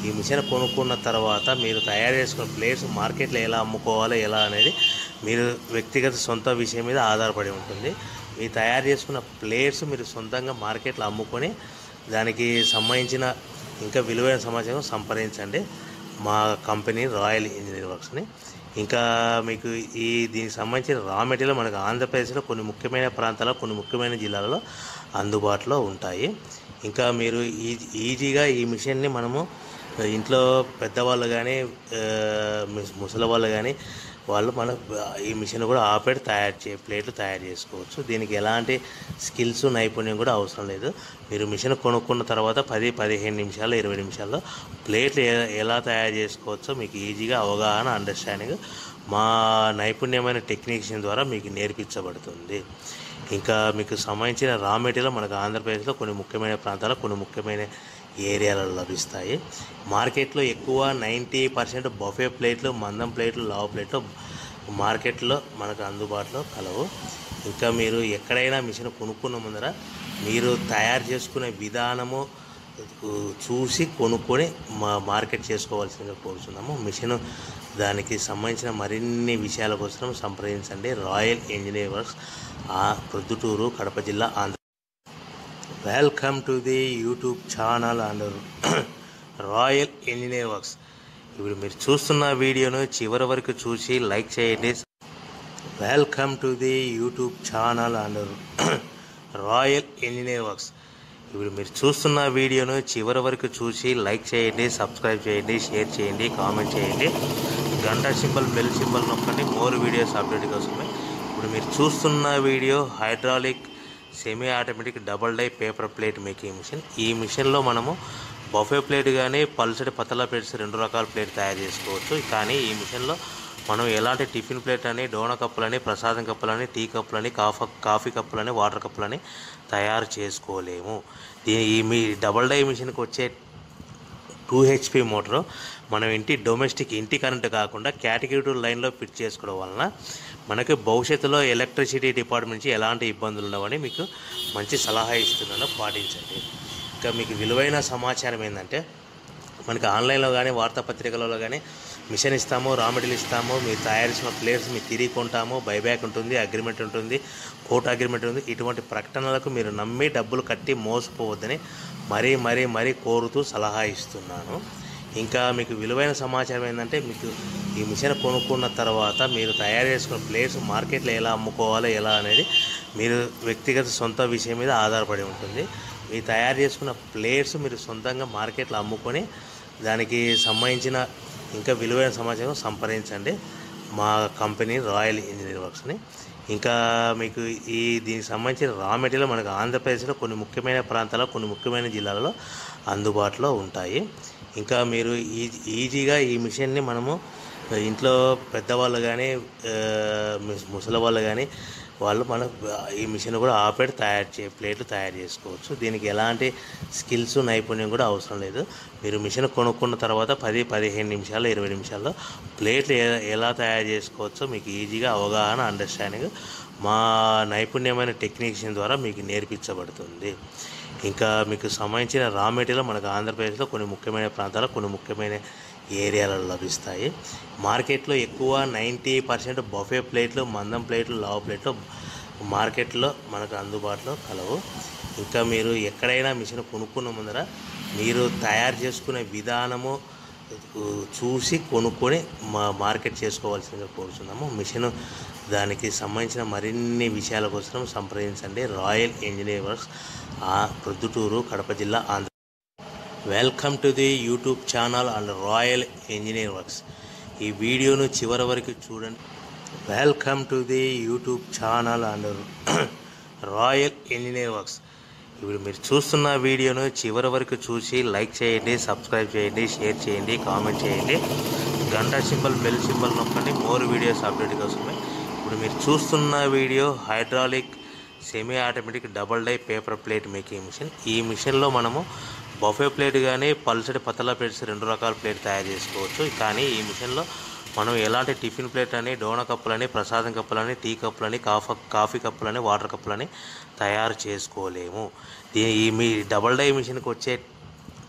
ఈ మిషన్ కొనుక్కున్న తర్వాత మీరు తయారు చేసుకున్న ప్లేట్స్ మార్కెట్లో ఎలా అమ్ముకోవాలో ఎలా అనేది మీరు వ్యక్తిగత సొంత విషయం మీద ఆధారపడి ఉంటుంది మీరు తయారు చేసుకున్న ప్లేట్స్ మీరు సొంతంగా మార్కెట్లో అమ్ముకొని దానికి సంబంధించిన ఇంకా విలువైన సమాచారం సంప్రదించండి మా కంపెనీ రాయల్ ఇంజనీర్ వర్క్స్ని ఇంకా మీకు ఈ దీనికి సంబంధించిన రా మెటీరియల్ మనకు ఆంధ్రప్రదేశ్లో కొన్ని ముఖ్యమైన ప్రాంతాల్లో కొన్ని ముఖ్యమైన జిల్లాలలో అందుబాటులో ఉంటాయి ఇంకా మీరు ఈ ఈజీగా ఈ మిషన్ని మనము ఇంట్లో పెద్దవాళ్ళు కానీ ముసలి వాళ్ళు కానీ వాళ్ళు మన ఈ మిషన్ కూడా ఆపరేట్ తయారు చే ప్లేట్లు తయారు చేసుకోవచ్చు దీనికి ఎలాంటి స్కిల్స్ నైపుణ్యం కూడా అవసరం లేదు మీరు మిషన్ కొనుక్కున్న తర్వాత పది పదిహేను నిమిషాలు ఇరవై నిమిషాల్లో ప్లేట్లు ఎ- ఎలా తయారు చేసుకోవచ్చో మీకు ఈజీగా అవగాహన అండర్స్టాండింగ్ మా నైపుణ్యమైన టెక్నీషియన్ ద్వారా మీకు నేర్పించబడుతుంది ఇంకా మీకు సంబంధించిన రా మెటీరియల్ మనకు ఆంధ్రప్రదేశ్లో కొన్ని ముఖ్యమైన ప్రాంతాల్లో కొన్ని ముఖ్యమైన ఏరియాలలో లభిస్తాయి మార్కెట్లో ఎక్కువ నైంటీ పర్సెంట్ బఫే ప్లేట్లు మందం ప్లేట్లు లావు ప్లేట్లు మార్కెట్లో మనకు అందుబాటులో కలవు ఇంకా మీరు ఎక్కడైనా మిషన్ కొనుక్కున్న ముందర మీరు తయారు చేసుకునే విధానము ఉ, చూసి కొనుక్కొని మా మార్కెట్ చేసుకోవాల్సిందిగా కోరుతున్నాము మిషన్ దానికి సంబంధించిన మరిన్ని విషయాల కోసం సంప్రదించండి రాయల్ ఇంజనీర్ వర్క్స్ ఆ ప్రొద్దుటూరు కడప జిల్లా Andhra welcome to the YouTube channel and royal engineer works ఇప్పుడు మీరు చూస్తున్న వీడియోను చివరి వరకు చూసి లైక్ చేయండి welcome to the YouTube channel and royal engineer works ఇప్పుడు మీరు చూస్తున్న వీడియోను చివరి వరకు చూసి లైక్ చేయండి సబ్స్క్రైబ్ చేయండి షేర్ చేయండి కామెంట్ చేయండి గంట సింబల్ బెల్ సింబల్ నొక్కండి మోర్ వీడియోస్ అప్డేట్ కోసమే ఇప్పుడు మీరు చూస్తున్న video hydraulic semi automatic double die paper plate making machine ఈ మిషన్లో మనము బఫే ప్లేట్ కానీ పల్సటి పతలా ప్లేట్స్ రెండు రకాల ప్లేట్ తయారు చేసుకోవచ్చు కానీ ఈ మిషన్లో మనం ఎలాంటి టిఫిన్ ప్లేట్ అని డోన కప్పులని ప్రసాదం కప్పులని టీ కప్పులని కాఫీ కాఫీ కప్పులని వాటర్ కప్పులని తయారు చేసుకోలేము దీ- ఈ మీ డబల్ డై మిషన్కి వచ్చే టూ హెచ్పి మోటార్ మనం ఇంటి డొమెస్టిక్ ఇంటి కరెంట్ కాకుండా కేటగిరీ లైన్లో ఫిట్ చేసుకోవడం వలన మనకి భవిష్యత్తులో ఎలక్ట్రిసిటీ డిపార్ట్మెంట్ నుంచి ఎలాంటి ఇబ్బందులు ఉండవని మీకు మంచి సలహా ఇస్తున్నాను పాటించండి ఇంకా మీకు విలువైన సమాచారం ఏంటంటే మనకి ఆన్లైన్లో కానీ వార్తాపత్రికలలో కానీ మిషన్ ఇస్తాము రా మెటీరియల్ ఇస్తాము మీరు తయారు చేసిన ప్లేట్స్ మీరు తిరిగి కొంటాము బైబ్యాక్ ఉంటుంది అగ్రిమెంట్ ఉంటుంది కోర్టు అగ్రిమెంట్ ఉంది ఇటువంటి ప్రకటనలకు మీరు నమ్మి డబ్బులు కట్టి మోసపోవద్దని మరీ మరీ మరీ కోరుతూ సలహా ఇస్తున్నాను ఇంకా మీకు విలువైన సమాచారం ఏంటంటే మీకు ఈ మిషన్ కొనుక్కున్న తర్వాత మీరు తయారు చేసుకున్న ప్లేట్స్ మార్కెట్లో ఎలా అమ్ముకోవాలో ఎలా అనేది మీరు వ్యక్తిగత సొంత విషయం మీద ఆధారపడి ఉంటుంది మీరు తయారు చేసుకున్న ప్లేట్స్ మీరు సొంతంగా మార్కెట్లో అమ్ముకొని దానికి సంబంధించిన ఇంకా విలువైన సమాచారం సంప్రదించండి మా కంపెనీ రాయల్ ఇంజనీర్ వర్క్స్ని ఇంకా మీకు ఈ దీనికి సంబంధించిన రా మెటీరియల్ మనకు ఆంధ్రప్రదేశ్లో కొన్ని ముఖ్యమైన ప్రాంతాల్లో కొన్ని ముఖ్యమైన జిల్లాలలో అందుబాటులో ఉంటాయి ఇంకా మీరు ఈ ఈజీగా ఈ మిషన్ని మనము ఇంట్లో పెద్దవాళ్ళు కానీ ముసలి వాళ్ళు కానీ వాళ్ళు మన ఈ మిషన్ కూడా ఆపరేట్ తయారు చే ప్లేట్లు తయారు చేసుకోవచ్చు దీనికి ఎలాంటి స్కిల్స్ నైపుణ్యం కూడా అవసరం లేదు మీరు మిషన్ కొనుక్కున్న తర్వాత పది పదిహేను నిమిషాలు ఇరవై నిమిషాల్లో ప్లేట్లు ఎ- ఎలా తయారు చేసుకోవచ్చో మీకు ఈజీగా అవగాహన అండర్స్టాండింగ్ మా నైపుణ్యమైన టెక్నీషియన్ ద్వారా మీకు నేర్పించబడుతుంది ఇంకా మీకు సంబంధించిన రా మెటీరియల్ మనకు ఆంధ్రప్రదేశ్లో కొన్ని ముఖ్యమైన ప్రాంతాల్లో కొన్ని ముఖ్యమైన ఏరియాలలో లభిస్తాయి మార్కెట్లో ఎక్కువ నైంటీ పర్సెంట్ బఫే ప్లేట్లు మందం ప్లేట్లు లావు ప్లేట్లు మార్కెట్లో మనకు అందుబాటులో కలవు ఇంకా మీరు ఎక్కడైనా మిషన్ కొనుక్కున్న ముందర మీరు తయారు చేసుకునే విధానము ఉ, చూసి కొనుక్కొని మా మార్కెట్ చేసుకోవాల్సిందిగా కోరుతున్నాము మిషన్ దానికి సంబంధించిన మరిన్ని విషయాల కోసం సంప్రదించండి రాయల్ ఇంజనీర్ వర్క్స్ ఆ ప్రొద్దుటూరు కడప జిల్లా Andhra welcome to the YouTube channel and royal engineer works ఈ వీడియోను చివరి వరకు చూడండి welcome to the YouTube channel and royal engineer works ఇప్పుడు మీరు చూస్తున్న వీడియోను చివరి వరకు చూసి లైక్ చేయండి సబ్స్క్రైబ్ చేయండి షేర్ చేయండి కామెంట్ చేయండి గంట సింబల్ బెల్ సింబల్ నొక్కండి మోర్ వీడియోస్ అప్డేట్ కోసమే ఇప్పుడు మీరు చూస్తున్న video hydraulic semi automatic double die paper plate making machine ఈ మిషన్లో మనము బఫే ప్లేట్ కానీ పల్సటి పతలా ప్లేట్స్ రెండు రకాల ప్లేట్ తయారు చేసుకోవచ్చు కానీ ఈ మిషన్లో మనం ఎలాంటి టిఫిన్ ప్లేట్ అని డోన కప్పులని ప్రసాదం కప్పులని టీ కప్పులని కాఫీ కాఫీ కప్పులని వాటర్ కప్పులని తయారు చేసుకోలేము దీ ఈ మీ డబల్ డై మిషన్కి వచ్చే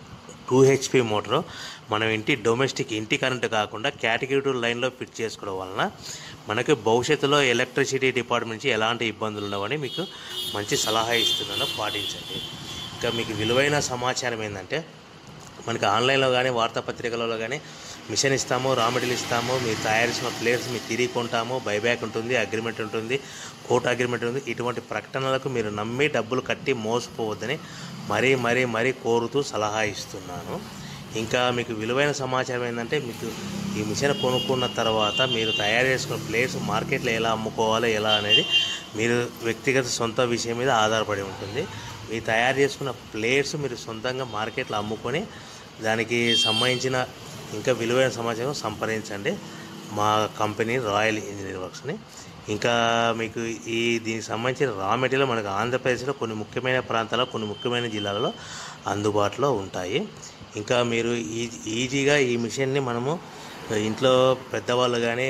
టూ హెచ్పి మోటార్ మనం ఇంటి డొమెస్టిక్ ఇంటి కరెంట్ కాకుండా కేటగిరీ టూ లైన్లో ఫిట్ చేసుకోవడం వలన మనకి భవిష్యత్తులో ఎలక్ట్రిసిటీ డిపార్ట్మెంట్ నుంచి ఎలాంటి ఇబ్బందులు ఉండవని మీకు మంచి సలహా ఇస్తున్నాను పాటించండి ఇంకా మీకు విలువైన సమాచారం ఏంటంటే మనకి ఆన్లైన్లో కానీ వార్తాపత్రికలలో కానీ మిషన్ ఇస్తాము రా మెటీరియల్ ఇస్తాము మీరు తయారు చేసిన ప్లేట్స్ మీరు తిరిగి కొంటాము బైబ్యాక్ ఉంటుంది అగ్రిమెంట్ ఉంటుంది కోర్టు అగ్రిమెంట్ ఉంటుంది ఇటువంటి ప్రకటనలకు మీరు నమ్మి డబ్బులు కట్టి మోసపోవద్దని మరీ మరీ మరీ కోరుతూ సలహా ఇస్తున్నాను ఇంకా మీకు విలువైన సమాచారం ఏంటంటే మీకు ఈ మిషన్ కొనుక్కున్న తర్వాత మీరు తయారు చేసుకున్న ప్లేట్స్ మార్కెట్లో ఎలా అమ్ముకోవాలో ఎలా అనేది మీరు వ్యక్తిగత సొంత విషయం మీద ఆధారపడి ఉంటుంది మీరు తయారు చేసుకున్న ప్లేట్స్ మీరు సొంతంగా మార్కెట్లో అమ్ముకొని దానికి సంబంధించిన ఇంకా విలువైన సమాచారం సంప్రదించండి మా కంపెనీ రాయల్ ఇంజనీర్ వర్క్స్ని ఇంకా మీకు ఈ దీనికి సంబంధించిన రా మెటీరియల్ మనకు ఆంధ్రప్రదేశ్లో కొన్ని ముఖ్యమైన ప్రాంతాల్లో కొన్ని ముఖ్యమైన జిల్లాలలో అందుబాటులో ఉంటాయి ఇంకా మీరు ఈ ఈజీగా ఈ మిషన్ని మనము ఇంట్లో పెద్దవాళ్ళు కానీ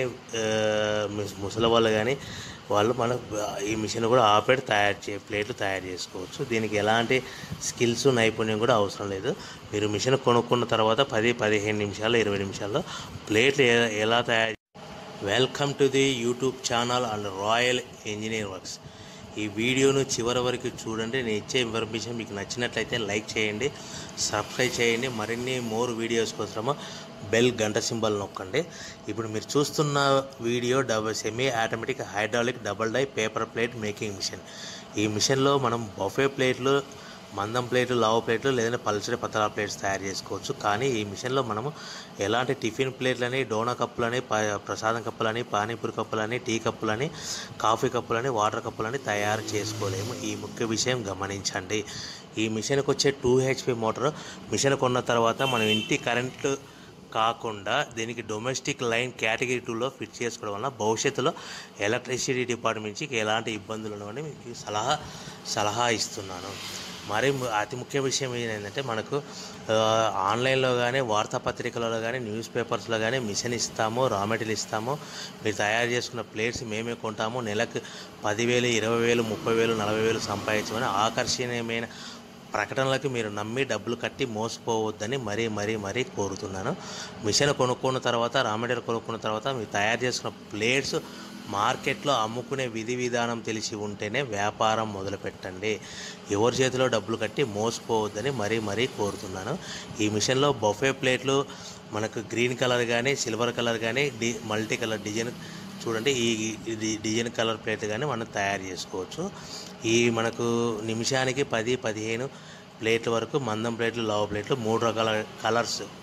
ముసలి వాళ్ళు కానీ వాళ్ళు మన ఈ మిషన్ కూడా ఆపరేట్ తయారు చే ప్లేట్లు తయారు చేసుకోవచ్చు దీనికి ఎలాంటి స్కిల్స్ నైపుణ్యం కూడా అవసరం లేదు మీరు మిషన్ కొనుక్కున్న తర్వాత పది పదిహేను నిమిషాలు ఇరవై నిమిషాల్లో ప్లేట్లు ఎ- ఎలా తయారు welcome to the YouTube channel and royal engineer works ఈ వీడియోను చివరి వరకు చూడండి నేను ఇచ్చే ఇన్ఫర్మేషన్ మీకు నచ్చినట్లయితే లైక్ చేయండి సబ్స్క్రైబ్ చేయండి మరిన్ని మోర్ వీడియోస్ కోసము బెల్ గంట సింబల్ నొక్కండి ఇప్పుడు మీరు చూస్తున్న video double semi automatic hydraulic double die paper plate making machine ఈ మిషన్లో మనం బఫే ప్లేట్లు మందం ప్లేట్లు లావు ప్లేట్లు లేదంటే పల్చడి పతలా ప్లేట్స్ తయారు చేసుకోవచ్చు కానీ ఈ మిషన్లో మనము ఎలాంటి టిఫిన్ ప్లేట్లని డోనా కప్పులని ప- ప్రసాదం కప్పులని పానీపూరి కప్పులని టీ కప్పులని కాఫీ కప్పులని వాటర్ కప్పులని తయారు చేసుకోలేము ఈ ముఖ్య విషయం గమనించండి ఈ మిషన్కి వచ్చే టూ హెచ్పి మోటార్ మిషన్ కొన్న తర్వాత మనం ఇంటి కరెంటు కాకుండా దీనికి డొమెస్టిక్ లైన్ కేటగిరీ టూలో ఫిట్ చేసుకోవడం వల్ల భవిష్యత్తులో ఎలక్ట్రిసిటీ డిపార్ట్మెంట్ నుంచి ఎలాంటి ఇబ్బందులు ఉండవని మీకు సలహా సలహా ఇస్తున్నాను మరి ము- అతి ముఖ్య విషయం ఏంటంటే మనకు ఆ, ఆన్లైన్లో కానీ వార్తాపత్రికలలో కానీ న్యూస్ పేపర్స్లో కానీ మిషన్ ఇస్తాము రా మెటీరియల్ ఇస్తాము మీరు తయారు చేసుకున్న ప్లేట్స్ మేమే కొంటాము నెలకు పదివేలు ఇరవై వేలు ముప్పై వేలు నలభై వేలు సంపాదించమని ఆకర్షణీయమైన ప్రకటనలకు మీరు నమ్మి డబ్బులు కట్టి మోసపోవద్దని మరీ మరీ మరీ కోరుతున్నాను మిషన్ కొనుక్కున్న తర్వాత రా మెటీరియల్ కొనుక్కున్న తర్వాత మీరు తయారు చేసుకున్న ప్లేట్స్ మార్కెట్లో అమ్ముకునే విధి విధానం తెలిసి ఉంటేనే వ్యాపారం మొదలుపెట్టండి ఎవరి చేతిలో డబ్బులు కట్టి మోసపోవద్దని మరీ మరీ కోరుతున్నాను ఈ మిషన్లో బొఫే ప్లేట్లు మనకు గ్రీన్ కలర్ కానీ సిల్వర్ కలర్ కానీ డి మల్టీ కలర్ డిజైన్ చూడండి ఈ ఇది డిజైన్ కలర్ ప్లేట్ కానీ మనం తయారు చేసుకోవచ్చు ఈ మనకు నిమిషానికి పది పదిహేను ప్లేట్ల వరకు మందం ప్లేట్లు లావు ప్లేట్లు మూడు రకాల కలర్స్